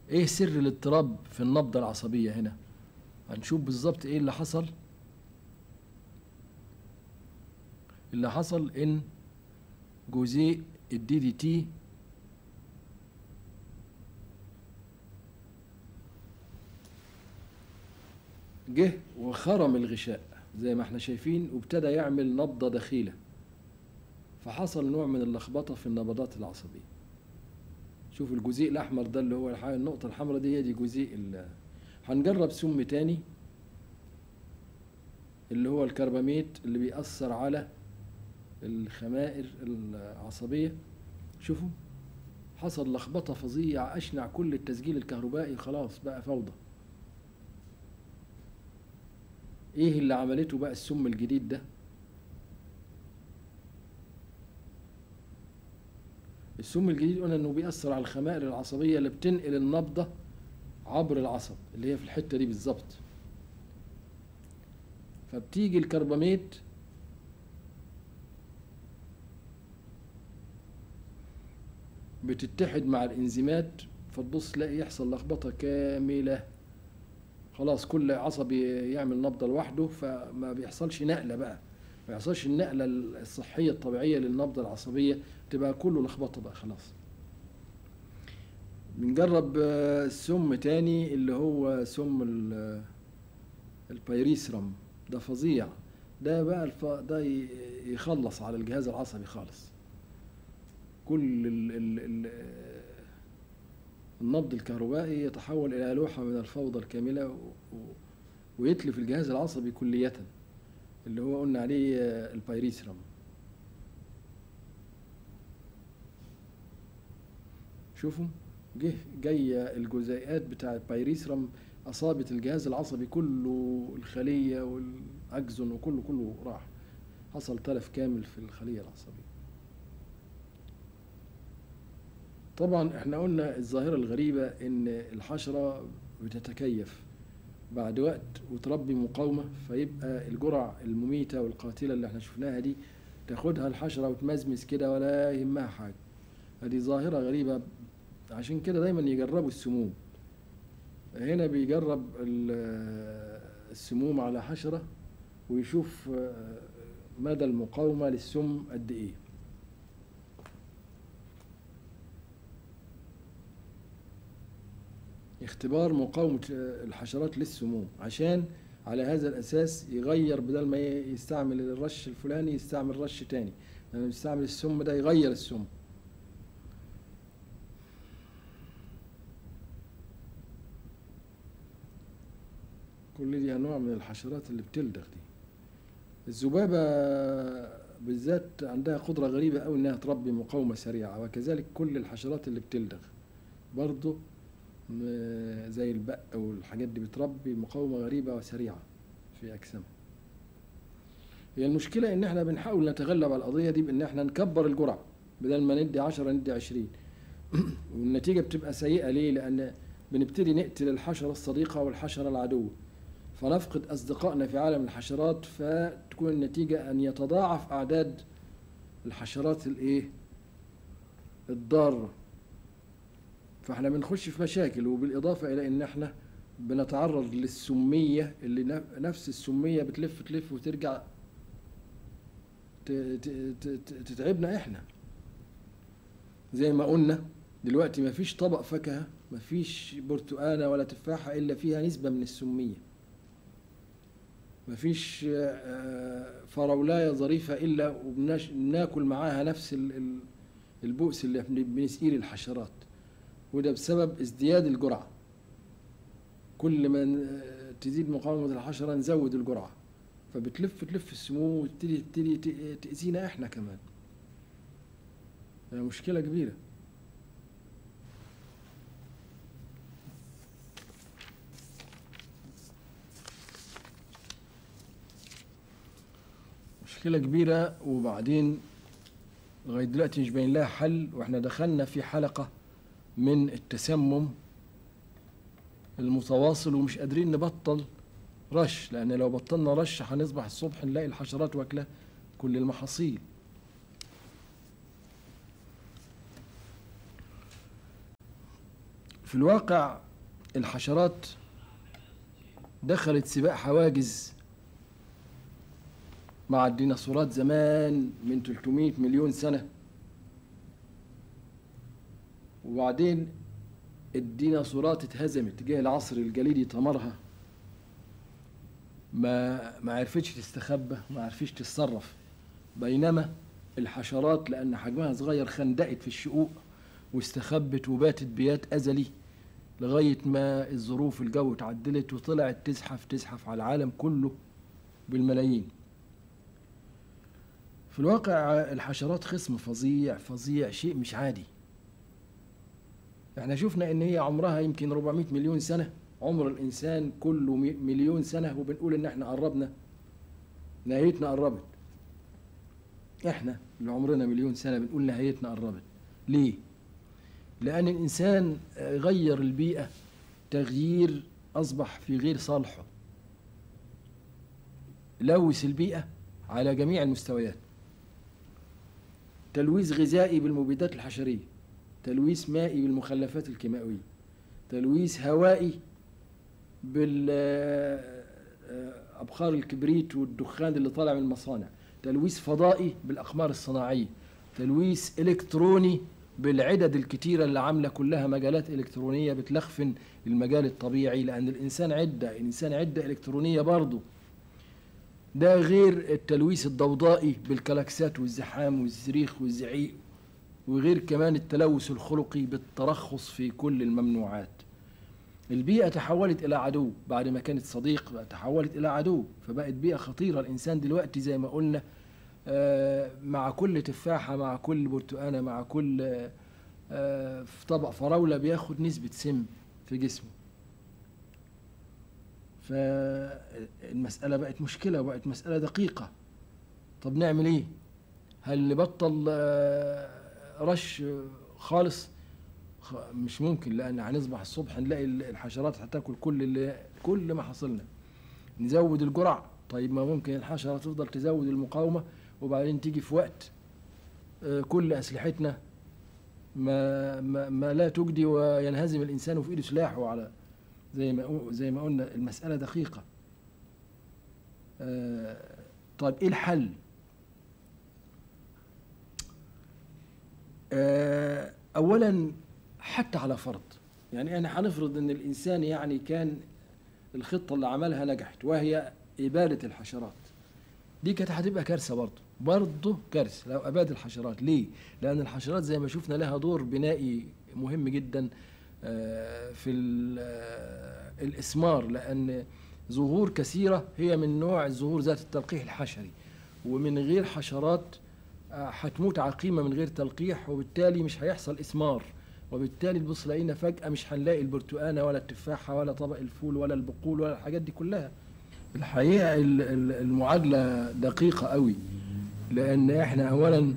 ايه سر الاضطراب في النبضة العصبية هنا هنشوف بالظبط ايه اللي حصل اللي حصل ان جزيء الدي دي تي جه وخرم الغشاء زي ما احنا شايفين وابتدى يعمل نبضة دخيلة فحصل نوع من اللخبطة في النبضات العصبية شوف الجزيء الأحمر ده اللي هو الح- النقطة الحمراء دي هي دي جزيء ال- هنجرب سم تاني اللي هو الكرباميت اللي بيأثر على الخمائر العصبية شوفوا حصل لخبطة فظيعة أشنع كل التسجيل الكهربائي خلاص بقى فوضى ايه اللي عملته بقى السم الجديد ده السم الجديد قلنا انه بيأثر على الخمائر العصبية اللي بتنقل النبضة عبر العصب اللي هي في الحتة دي بالظبط فبتيجي الكرباميت بتتحد مع الانزيمات فتبص تلاقي يحصل لخبطة كاملة خلاص كل عصبي يعمل نبضة لوحده فما بيحصلش نقلة بقى ما يحصلش النقلة الصحية الطبيعية للنبضة العصبية تبقى كله لخبطة بقى خلاص بنجرب آه، سم تاني اللي هو سم ال- البيريسرم ده فظيع ده بقى الف... ده ي- يخلص على الجهاز العصبي خالص كل ال... ال... ال... النبض الكهربائي يتحول إلى لوحة من الفوضى الكاملة و... و... ويتلف الجهاز العصبي كلية اللي هو قلنا عليه آه، البيريسرم شوفوا جه جاية الجزيئات بتاع البيريسرم أصابت الجهاز العصبي كله الخلية والأجزون وكله كله راح حصل تلف كامل في الخلية العصبية طبعا احنا قلنا الظاهرة الغريبة ان الحشرة بتتكيف بعد وقت وتربي مقاومة فيبقى الجرع المميتة والقاتلة اللي احنا شفناها دي تاخدها الحشرة وتمزمز كده ولا يهمها حاجة هذه ظاهرة غريبة عشان كده دايما يجربوا السموم هنا بيجرب ال- السموم على حشرة ويشوف آه، مدى المقاومة للسم قد ايه اختبار مقاومة الحشرات للسموم عشان على هذا الأساس يغير بدل ما يستعمل الرش الفلاني يستعمل رش تاني لما يستعمل السم ده يغير السم كل دي أنواع من الحشرات اللي بتلدغ دي الذبابة بالذات عندها قدرة غريبة أوي إنها تربي مقاومة سريعة وكذلك كل الحشرات اللي بتلدغ برضه م- زي البق والحاجات دي بتربي مقاومة غريبة وسريعة في أجسامها هي المشكلة إن إحنا بنحاول نتغلب على القضية دي بإن إحنا نكبر الجرعة بدل ما ندي عشرة ندي عشرين والنتيجة بتبقى سيئة ليه؟ لأن بنبتدي نقتل الحشرة الصديقة والحشرة العدوة فنفقد أصدقائنا في عالم الحشرات فتكون النتيجة أن يتضاعف أعداد الحشرات الإيه؟ الضارة فاحنا بنخش في مشاكل وبالإضافة إلى إن احنا بنتعرض للسمية اللي نف- نفس السمية بتلف تلف وترجع ت- ت- ت- ت- تتعبنا احنا زي ما قلنا دلوقتي مفيش طبق فاكهة مفيش برتقانة ولا تفاحة إلا فيها نسبة من السمية مفيش آه، فراولاية ظريفة إلا وبناكل معاها نفس ال- ال- البؤس اللي بن- بنسقيه للحشرات وده بسبب ازدياد الجرعة كل ما ن- تزيد مقاومة الحشرة نزود الجرعة فبتلف تلف السموم وتبتدي تبتدي ت- تأذينا احنا كمان يعني مشكلة كبيرة مشكلة كبيرة وبعدين لغاية دلوقتي مش باين لها حل واحنا دخلنا في حلقة من التسمم المتواصل ومش قادرين نبطل رش لأن لو بطلنا رش هنصبح الصبح نلاقي الحشرات واكلة كل المحاصيل في الواقع الحشرات دخلت سباق حواجز مع الديناصورات زمان من 300 مليون سنة وبعدين الديناصورات اتهزمت جه العصر الجليدي طمرها ما ما عرفتش تستخبى ما عرفتش تتصرف بينما الحشرات لأن حجمها صغير خندقت في الشقوق واستخبت وباتت بيات أزلي لغاية ما الظروف الجو اتعدلت وطلعت تزحف تزحف على العالم كله بالملايين في الواقع الحشرات خصم فظيع فظيع شيء مش عادي احنا شفنا ان هي عمرها يمكن 400 مليون سنة عمر الانسان كله مليون سنة وبنقول ان احنا قربنا نهايتنا قربت احنا اللي عمرنا مليون سنة بنقول نهايتنا قربت ليه لأن الإنسان غير البيئة تغيير أصبح في غير صالحه لوث البيئة على جميع المستويات تلويث غذائي بالمبيدات الحشرية تلويث مائي بالمخلفات الكيماوية تلويث هوائي بالأبخار الكبريت والدخان اللي طالع من المصانع تلويث فضائي بالأقمار الصناعية تلويث إلكتروني بالعدد الكتيرة اللي عاملة كلها مجالات إلكترونية بتلخفن المجال الطبيعي لأن الإنسان عدة الإنسان عدة إلكترونية برضه ده غير التلويث الضوضائي بالكلاكسات والزحام والزريخ والزعيق وغير كمان التلوث الخلقي بالترخص في كل الممنوعات البيئة تحولت إلى عدو بعد ما كانت صديق تحولت إلى عدو فبقت بيئة خطيرة الإنسان دلوقتي زي ما قلنا مع كل تفاحة مع كل برتقانة مع كل في طبق فراولة بياخد نسبة سم في جسمه فالمسألة بقت مشكلة وبقت مسألة دقيقة طب نعمل ايه هل نبطل رش خالص مش ممكن لان هنصبح الصبح نلاقي الحشرات هتاكل كل اللي كل ما حصلنا نزود الجرع طيب ما ممكن الحشرة تفضل تزود المقاومة وبعدين تيجي في وقت كل أسلحتنا ما, ما, ما لا تجدي وينهزم الإنسان في إيده سلاحه على زي ما زي ما قلنا المسألة دقيقة طيب إيه الحل؟ أولا حتى على فرض يعني أنا هنفرض إن الإنسان يعني كان الخطة اللي عملها نجحت وهي إبادة الحشرات دي كانت هتبقى كارثة برضه برضه كارثة لو أباد الحشرات ليه؟ لأن الحشرات زي ما شفنا لها دور بنائي مهم جدا في الإسمار لأن زهور كثيرة هي من نوع الزهور ذات التلقيح الحشري ومن غير حشرات هتموت عقيمة من غير تلقيح وبالتالي مش هيحصل إثمار وبالتالي تبص لقينا فجأة مش هنلاقي البرتقانة ولا التفاحة ولا طبق الفول ولا البقول ولا الحاجات دي كلها الحقيقة المعادلة دقيقة قوي لأن احنا أولا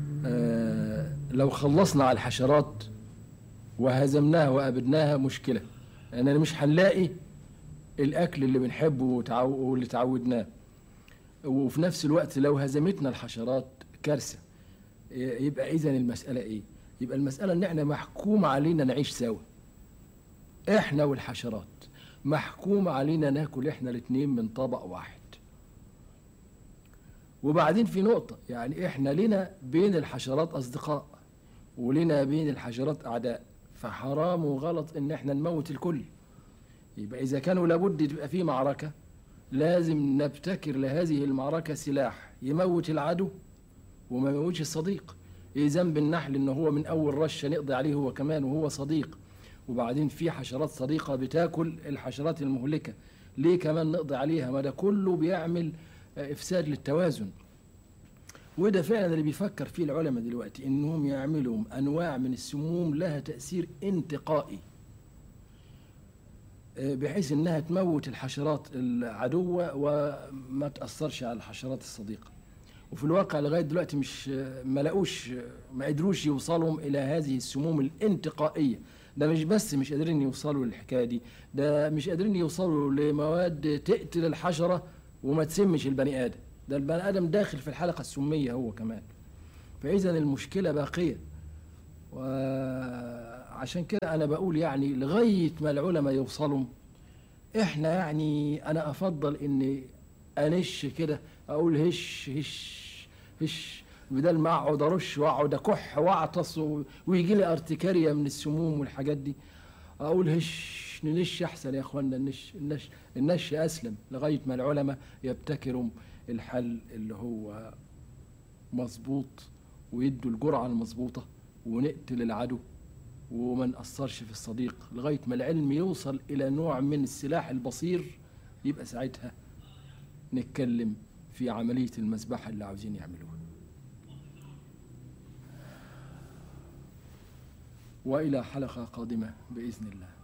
لو خلصنا على الحشرات وهزمناها وأبدناها مشكلة لأننا مش هنلاقي الأكل اللي بنحبه واللي تعودناه وفي نفس الوقت لو هزمتنا الحشرات كارثة يبقى إذا المسألة إيه؟ يبقى المسألة إن إحنا محكوم علينا نعيش سوا إحنا والحشرات محكوم علينا ناكل إحنا الاتنين من طبق واحد وبعدين في نقطة يعني إحنا لنا بين الحشرات أصدقاء ولنا بين الحشرات أعداء فحرام وغلط إن إحنا نموت الكل يبقى إذا كانوا لابد تبقى في معركة لازم نبتكر لهذه المعركة سلاح يموت العدو وما يموتش الصديق ايه ذنب النحل ان هو من اول رشه نقضي عليه هو كمان وهو صديق وبعدين في حشرات صديقه بتاكل الحشرات المهلكه ليه كمان نقضي عليها ما ده كله بيعمل افساد للتوازن وده فعلا اللي بيفكر فيه العلماء دلوقتي انهم يعملوا انواع من السموم لها تاثير انتقائي بحيث انها تموت الحشرات العدوه وما تاثرش على الحشرات الصديقه وفي الواقع لغايه دلوقتي مش ما لقوش ما قدروش يوصلوا الى هذه السموم الانتقائيه ده مش بس مش قادرين يوصلوا للحكايه دي ده مش قادرين يوصلوا لمواد تقتل الحشره وما تسمش البني ادم ده البني ادم داخل في الحلقه السميه هو كمان فاذا المشكله باقيه عشان كده انا بقول يعني لغايه ما العلماء يوصلوا احنا يعني انا افضل اني انش كده اقول هش هش هش بدل ما اقعد ارش واقعد اكح واعطس و- ويجي لي ارتكاريا من السموم والحاجات دي اقول هش ننش احسن يا اخوانا النش النش النش اسلم لغايه ما العلماء يبتكروا الحل اللي هو مظبوط ويدوا الجرعه المظبوطه ونقتل العدو وما نأثرش في الصديق لغاية ما العلم يوصل إلى نوع من السلاح البصير يبقى ساعتها نتكلم في عملية المذبحة اللي عاوزين يعملوها وإلى حلقة قادمة بإذن الله